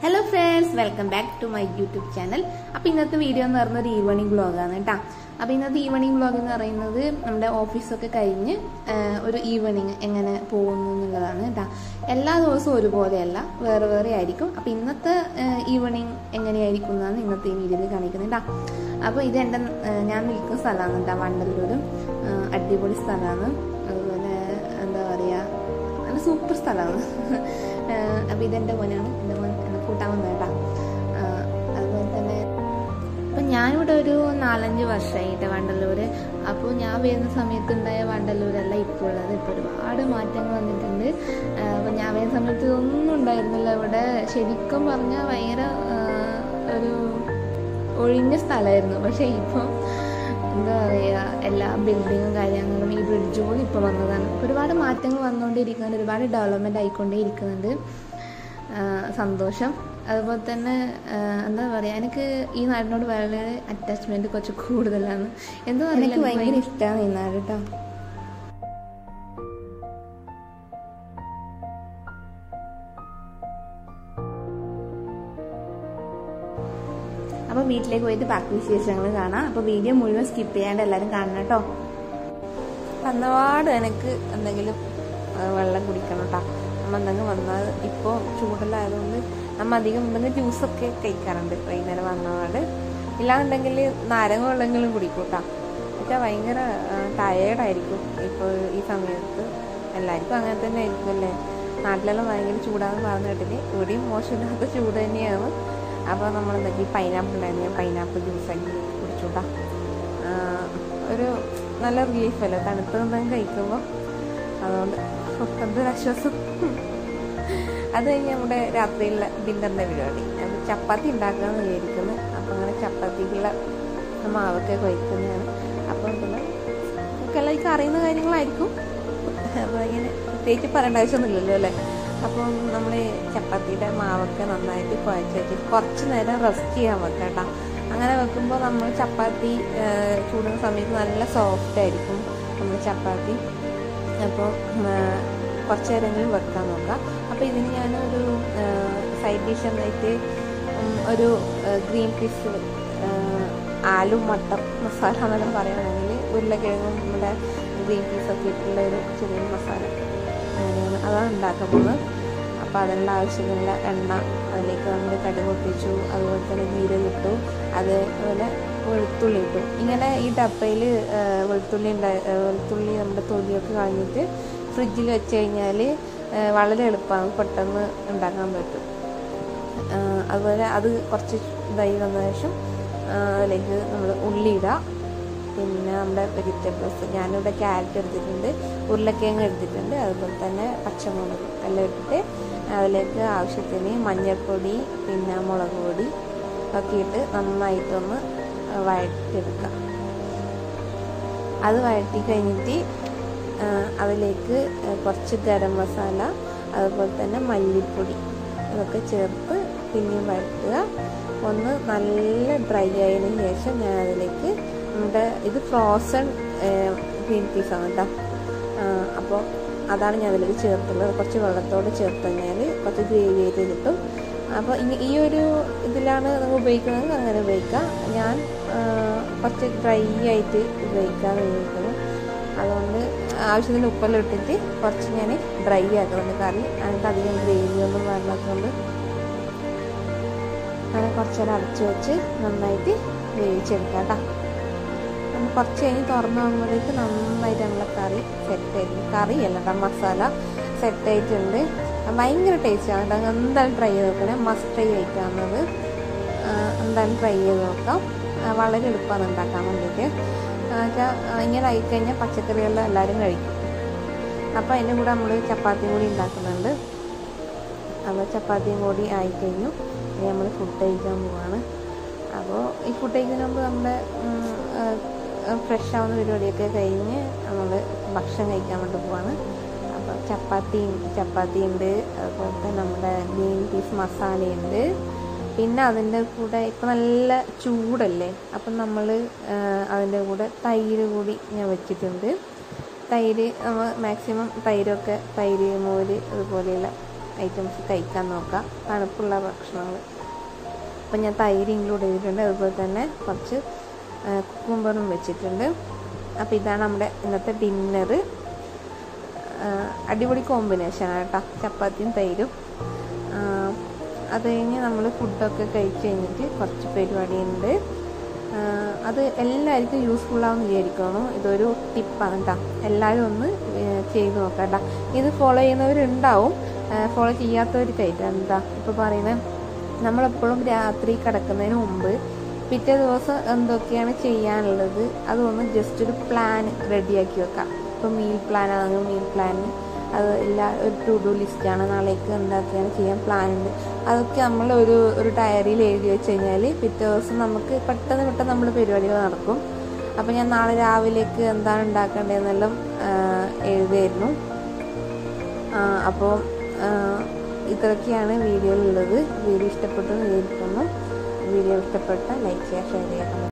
hello friends welcome back to my YouTube channel അപ്പോൾ ഇന്നത്തെ video എന്ന് പറയുന്നത് ഒരു ഈവനിങ് വ്ളോഗാണ് കേട്ടോ അപ്പോൾ ഇന്നത്തെ ഈവനിങ് വ്ളോഗ് എന്ന് പറയുന്നത് നമ്മുടെ ഓഫീസൊക്കെ കഴിഞ്ഞ് ആ, ഒരു ഈവനിങ് എങ്ങനെ പോകുന്നു എന്നുള്ളതാണ് കേട്ടോ എല്ലാ ദിവസവും ഒരുപോലെയല്ല വേറെ വേറെ ആയിരിക്കും അപ്പോൾ ഇന്നത്തെ ഈവനിങ് എങ്ങനെയായിരിക്കും എന്നാണ് ഇന്നത്തെ ഈ വീഡിയോയിൽ കാണിക്കുന്നത് കേട്ടോ അപ്പോൾ ഇത് എൻ്റെ ആ, ഞാൻ നിൽക്കുന്ന സ്ഥലമാണ് കേട്ടോ വണ്ടല്ലൂരും ആ, അടിപൊളി സ്ഥലമാണ് അതുപോലെ എന്താ പറയുക നല്ല സൂപ്പർ സ്ഥലമാണ് അപ്പോൾ ഇതെൻ്റെ മോനാണ് എൻ്റെ മോൻ എന്നെ കൂട്ടാൻ വന്നത് കേട്ടോ ആഹ് അതുപോലെ തന്നെ അപ്പം ഞാനിവിടെ ഒരു നാലഞ്ച് വർഷമായിട്ട് വണ്ടല്ലൂര് അപ്പോൾ ഞാൻ വരുന്ന സമയത്ത് ഉണ്ടായ വണ്ടല്ലൂരല്ല ഇപ്പോൾ ഉള്ളത് ഇപ്പോൾ ഒരുപാട് മാറ്റങ്ങൾ വന്നിട്ടുണ്ട് അപ്പോൾ ഞാൻ വരുന്ന സമയത്ത് ഒന്നും ഉണ്ടായിരുന്നില്ല ഇവിടെ ശരിക്കും പറഞ്ഞാൽ ഭയങ്കര ആഹ് ഒരു ഒഴിഞ്ഞ സ്ഥലമായിരുന്നു പക്ഷേ ഇപ്പം എന്താ പറയുക എല്ലാ ബിൽഡിങ്ങും കാര്യങ്ങളും ഈ ബ്രിഡ്ജുകളും ഇപ്പോൾ വന്നതാണ് ഒരുപാട് മാറ്റങ്ങൾ വന്നുകൊണ്ടിരിക്കുന്നുണ്ട് ഒരുപാട് ഡെവലപ്മെൻ്റ് ആയിക്കൊണ്ടേ ഇരിക്കുന്നുണ്ട് ആഹ് സന്തോഷം അതുപോലെ തന്നെ ആഹ് എന്താ പറയുക എനിക്ക് ഈ നാടിനോട് വളരെ അറ്റാച്ച്മെൻറ്റ് കുറച്ച് കൂടുതലാണ് എന്താ എനിക്ക് പറയുക ഭയങ്കര ഇഷ്ടമാണ് ഈ നാട് കേട്ടോ അപ്പോൾ വീട്ടിലേക്ക് പോയിട്ട് ബാക്കി വിശേഷങ്ങൾ കാണാം അപ്പോൾ വീഡിയോ മുഴുവൻ സ്കിപ്പ് ചെയ്യാണ്ട് എല്ലാവരും കാണണം കേട്ടോ വന്നപാട് എനിക്ക് എന്തെങ്കിലും ആ, വെള്ളം കുടിക്കണം കേട്ടോ നമ്മ എന്തെങ്കിലും വന്നാൽ ഇപ്പോൾ ചൂടെല്ലായതുകൊണ്ട് നമ്മ അധികം എന്തെങ്കിലും ജ്യൂസൊക്കെ കഴിക്കാറുണ്ട് വൈകുന്നേരം വന്നപാട് ഇല്ലാന്നുണ്ടെങ്കിൽ നാരങ്ങ വെള്ളമെങ്കിലും കുടിക്കും കേട്ടോ പക്ഷേ ഭയങ്കര ടയേർഡായിരിക്കും ഇപ്പോൾ ഈ സമയത്ത് എല്ലാവർക്കും അങ്ങനെ തന്നെ ആയിരിക്കും അല്ലേ നാട്ടിലെല്ലാം ഭയങ്കര ചൂടാന്ന് പറഞ്ഞു കേട്ടിട്ട് ഇവിടെയും മോശമില്ലാത്ത ചൂട് തന്നെയാണ് അപ്പോൾ നമ്മൾ എന്തൊക്കെ പൈനാപ്പിൾ ഉണ്ടായിരുന്നു ഞാൻ പൈനാപ്പിൾ ജ്യൂസാക്കി കുടിച്ചു കേട്ടോ ആഹ് ഒരു നല്ല റിലീഫ് അല്ലേ തണുത്ത് എന്തെങ്കിലും കഴിക്കുമ്പോൾ അതുകൊണ്ട് എന്തൊരു ആശ്വാസം അത് കഴിഞ്ഞ് നമ്മുടെ രാത്രിയിലെ ഡിന്നറിൻ്റെ പരിപാടി അത് ചപ്പാത്തി ഉണ്ടാക്കാമെന്ന് വിചാരിക്കുന്നു അപ്പം അങ്ങനെ ചപ്പാത്തിക്കുള്ള മാവൊക്കെ കുഴക്കുന്നതാണ് അപ്പം പിന്നെ നമുക്ക് എല്ലാവർക്കും അറിയുന്ന കാര്യങ്ങളായിരിക്കും അപ്പോൾ ഇങ്ങനെ പ്രത്യേകിച്ച് പറയേണ്ട ആവശ്യമൊന്നുമില്ലല്ലോ അല്ലേ അപ്പം നമ്മൾ ചപ്പാത്തിയുടെ മാവൊക്കെ നന്നായിട്ട് കുഴച്ച് വെച്ചിട്ട് കുറച്ച് നേരം റെസ്റ്റ് ചെയ്യാൻ വെക്കാം കേട്ടോ അങ്ങനെ വെക്കുമ്പോൾ നമ്മൾ ചപ്പാത്തി ആ, ചൂടുന്ന സമയത്ത് നല്ല സോഫ്റ്റ് ആയിരിക്കും നമ്മൾ ചപ്പാത്തി അപ്പോൾ കുറച്ച് നേരമെങ്കിലും വെക്കാൻ നോക്കാം അപ്പോൾ ഇതിന് ഞാനൊരു സൈഡ് ഡിഷ് എന്നായിട്ട് ഉം, ഒരു ഗ്രീൻ പീസ് ആലു മട്ടർ മസാല എന്നെല്ലാം പറയുകയാണെങ്കിൽ ഉരുളക്കിഴങ്ങും നമ്മുടെ ഗ്രീൻ പീസൊക്കെ ഇട്ടുള്ള ഒരു ചെറിയ മസാല അങ്ങനെയാണ് അതാണ് ഉണ്ടാക്കാൻ പോകുന്നത് അപ്പോൾ അതിനുള്ള ആവശ്യമുള്ള എണ്ണ അതിലേക്ക് നമ്മൾ കടുക് പൊട്ടിച്ചു അതുപോലെ തന്നെ ജീരകം ഇട്ടു അതേപോലെ വെളുത്തുള്ളി ഇട്ടു ഇങ്ങനെ ഈ ഡപ്പയിൽ വെളുത്തുള്ളി ഉണ്ടായി വെളുത്തുള്ളി നമ്മുടെ തൊലിയൊക്കെ കളഞ്ഞിട്ട് ഫ്രിഡ്ജിൽ വെച്ച് കഴിഞ്ഞാൽ വളരെ എളുപ്പമാണ് പെട്ടെന്ന് ഉണ്ടാക്കാൻ പറ്റും ആ, അതുപോലെ അത് കുറച്ച് ഇതായി വന്ന ശേഷം ആ, അതിലേക്ക് നമ്മൾ ഉള്ളി ഇടുക പിന്നെ നമ്മുടെ വെജിറ്റബിൾസ് ഞാനിവിടെ ക്യാരറ്റ് എടുത്തിട്ടുണ്ട് ഉരുളക്കിഴങ്ങ് എടുത്തിട്ടുണ്ട് അതുപോലെ തന്നെ പച്ചമുളക് എല്ലാം ഇട്ടിട്ട് അതിലേക്ക് ആവശ്യത്തിന് മഞ്ഞൾപ്പൊടി പിന്നെ മുളക് പൊടി ഒക്കെ ഇട്ട് നന്നായിട്ടൊന്ന് വഴറ്റിയെടുക്കാം അത് വഴറ്റി കഴിഞ്ഞിട്ട് ആ, അതിലേക്ക് കുറച്ച് ഗരം മസാല അതുപോലെ തന്നെ മല്ലിപ്പൊടി ഇതൊക്കെ ചേർത്ത് പിന്നെയും വഴറ്റുക ഒന്ന് നല്ല ഡ്രൈ ആയതിനു ശേഷം ഞാൻ അതിലേക്ക് നമ്മുടെ ഇത് ഫ്രോസൺ ഗ്രീൻ പീസാണ് കേട്ടോ അപ്പോൾ അതാണ് ഞാൻ അതിലേക്ക് ചേർത്തുള്ളത് കുറച്ച് വെള്ളത്തോടെ ചേർത്ത് കഴിഞ്ഞാൽ കുറച്ച് ഗ്രേവി ആയിട്ട് കിട്ടും അപ്പോൾ ഇനി ഈ ഒരു ഇതിലാണ് നിങ്ങൾ ഉപയോഗിക്കുന്നത് അങ്ങനെ ഉപയോഗിക്കാം ഞാൻ ആ, കുറച്ച് ഡ്രൈ ആയിട്ട് ഉപയോഗിക്കാമെന്ന് വിചാരിക്കുന്നു അതുകൊണ്ട് ആവശ്യത്തിന് ഉപ്പെല്ലാം ഇട്ടിട്ട് കുറച്ച് ഞാൻ ഡ്രൈ ആക്കുന്നുണ്ട് കറി അതിനകത്ത് അധികം ഗ്രേവി ഒന്നും വരാത്തതുകൊണ്ട് അങ്ങനെ കുറച്ച് നേരം അടച്ച് വെച്ച് നന്നായിട്ട് വേവിച്ചെടുക്കാം കേട്ടോ നമ്മൾ കുറച്ച് കഴിഞ്ഞ് തുറന്ന് പോകുമ്പോഴേക്ക് നന്നായിട്ട് നമ്മളെ കറി സെറ്റ് ആയിട്ടുണ്ട് കറി അല്ല കേട്ടോ മസാല സെറ്റ് ആയിട്ടുണ്ട് ഭയങ്കര ടേസ്റ്റാണ് കേട്ടോ എന്തായാലും ട്രൈ ചെയ്ത് നോക്കണേ മസ്റ്റ് ട്രൈ ആയിട്ടാണത് എന്തായാലും ട്രൈ ചെയ്ത് നോക്കാം ആ, വളരെ എളുപ്പമാണ് ഉണ്ടാക്കാൻ വേണ്ടിയിട്ട് വെച്ചാൽ ഇങ്ങനെ ആയിക്കഴിഞ്ഞാൽ പച്ചക്കറികളെല്ലാം എല്ലാവരും കഴിക്കും അപ്പോൾ അതിൻ്റെ കൂടെ നമ്മൾ ചപ്പാത്തിയും കൂടി ഉണ്ടാക്കുന്നുണ്ട് അപ്പോൾ ചപ്പാത്തിയും കൂടി ആയിക്കഴിഞ്ഞു ഇനി നമ്മൾ ഫുഡ് കഴിക്കാൻ പോവാണ് അപ്പോൾ ഈ ഫുഡ് കഴിക്കുന്നതിന് മുമ്പ് നമ്മുടെ ഫ്രഷ് ആവുന്ന പരിപാടിയൊക്കെ കഴിഞ്ഞ് നമ്മൾ ഭക്ഷണം കഴിക്കാൻ വേണ്ടി പോവാണ് അപ്പോൾ ചപ്പാത്തി ചപ്പാത്തി ഉണ്ട് അതുപോലെ തന്നെ നമ്മുടെ ഗ്രീൻ പീസ് മസാലയുണ്ട് പിന്നെ അതിൻ്റെ കൂടെ ഇപ്പം നല്ല ചൂടല്ലേ അപ്പം നമ്മൾ അതിൻ്റെ കൂടെ തൈര് കൂടി ഞാൻ വെച്ചിട്ടുണ്ട് തൈര് നമ്മൾ മാക്സിമം തൈരൊക്കെ തൈര് മോര് അതുപോലെയുള്ള ഐറ്റംസ് കഴിക്കാൻ നോക്കാം തണുപ്പുള്ള ഭക്ഷണങ്ങൾ അപ്പം ഞാൻ തൈര് ഇൻക്ലൂഡ് ചെയ്തിട്ടുണ്ട് അതുപോലെ തന്നെ കുറച്ച് കുക്കുംബറും വെച്ചിട്ടുണ്ട് അപ്പോൾ ഇതാണ് നമ്മുടെ ഇന്നത്തെ ഡിന്നറ് അടിപൊളി കോമ്പിനേഷനാണ് കേട്ടോ ചപ്പാത്തിയും തൈരും ആ, അത് കഴിഞ്ഞ് നമ്മൾ ഫുഡൊക്കെ കഴിച്ച് കഴിഞ്ഞിട്ട് കുറച്ച് പരിപാടിയുണ്ട് ആ, അത് എല്ലാവർക്കും യൂസ്ഫുൾ ആവും വിചാരിക്കണം ഇതൊരു ടിപ്പാണ് കേട്ടോ എല്ലാവരും ഒന്ന് ഏ, ചെയ്ത് നോക്കാം കേട്ടോ ഇത് ഫോളോ ചെയ്യുന്നവരുണ്ടാവും ഫോളോ ചെയ്യാത്തവർക്കായിട്ട് എന്താ ഇപ്പോൾ പറയുന്നത് നമ്മളെപ്പോഴും രാത്രി കിടക്കുന്നതിന് മുമ്പ് പിറ്റേ ദിവസം എന്തൊക്കെയാണ് ചെയ്യാനുള്ളത് അതൊന്ന് ജസ്റ്റ് ഒരു പ്ലാൻ റെഡിയാക്കി വെക്കാം ഇപ്പോൾ മീൽ പ്ലാൻ ആണെങ്കിൽ മീൽ പ്ലാൻ അത് എല്ലാ ഒരു ടു ഡു ലിസ്റ്റാണ് നാളേക്ക് എന്തൊക്കെയാണ് ചെയ്യാൻ പ്ലാൻ ഉണ്ട് അതൊക്കെ നമ്മൾ ഒരു ഒരു ഡയറിയിൽ എഴുതി വെച്ച് കഴിഞ്ഞാൽ പിറ്റേ ദിവസം നമുക്ക് പെട്ടെന്ന് പെട്ടെന്ന് നമ്മൾ പരിപാടികൾ നടക്കും അപ്പോൾ ഞാൻ നാളെ രാവിലേക്ക് എന്താണ് ഉണ്ടാക്കേണ്ടതെന്നെല്ലാം എഴുതിയായിരുന്നു അപ്പോൾ ഇത്രയൊക്കെയാണ് വീഡിയോയിലുള്ളത് വീഡിയോ ഇഷ്ടപ്പെട്ടു എന്ന് വിചാരിക്കുന്നു വീഡിയോ ഇഷ്ടപ്പെട്ട ലൈക്ക് ചെയ്യുക ഷെയർ ചെയ്യുക